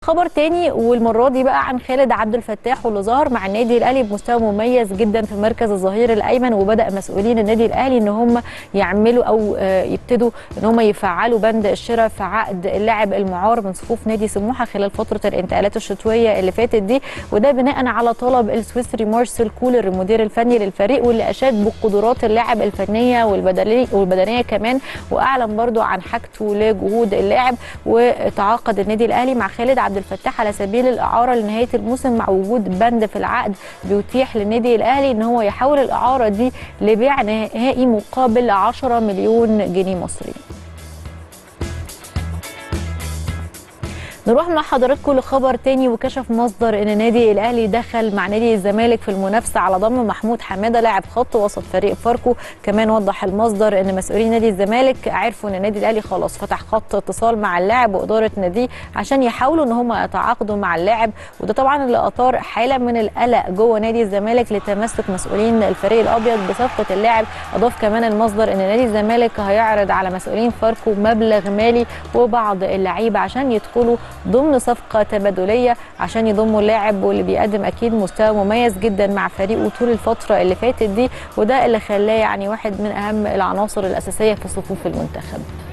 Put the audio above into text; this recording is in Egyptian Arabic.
خبر تاني والمره دي بقى عن خالد عبد الفتاح واللي ظهر مع النادي الاهلي بمستوى مميز جدا في مركز الظهير الايمن وبدا مسؤولين النادي الاهلي ان هم يعملوا او آه، يبتدوا ان هم يفعلوا بند الشراء في عقد اللاعب المعار من صفوف نادي سموحه خلال فتره الانتقالات الشتويه اللي فاتت دي وده بناء على طلب السويسري مارسيل كولر المدير الفني للفريق واللي اشاد بقدرات اللاعب الفنيه والبدنيه والبدنيه كمان واعلن برضو عن حاجته لجهود اللاعب وتعاقد النادي الاهلي مع خالد عبد الفتاح على سبيل الاعاره لنهايه الموسم مع وجود بند في العقد بيتيح للنادي الاهلي ان هو يحول الاعاره دي لبيع نهائي مقابل 10 مليون جنيه مصري نروح مع حضراتكم لخبر تاني وكشف مصدر ان النادي الاهلي دخل مع نادي الزمالك في المنافسه على ضم محمود حماده لاعب خط وسط فريق فاركو كمان وضح المصدر ان مسؤولين نادي الزمالك عرفوا ان النادي الاهلي خلاص فتح خط اتصال مع اللاعب واداره ناديه عشان يحاولوا ان هم يتعاقدوا مع اللاعب وده طبعا اللي اثار حاله من القلق جوه نادي الزمالك لتمسك مسؤولين الفريق الابيض بصفقه اللاعب اضاف كمان المصدر ان نادي الزمالك هيعرض على مسؤولين فاركو مبلغ مالي وبعض اللعيبه عشان يدخلوا ضمن صفقه تبادليه عشان يضموا اللاعب واللي بيقدم اكيد مستوى مميز جدا مع فريقه طول الفتره اللي فاتت دي وده اللي خلاه يعني واحد من اهم العناصر الاساسيه في صفوف المنتخب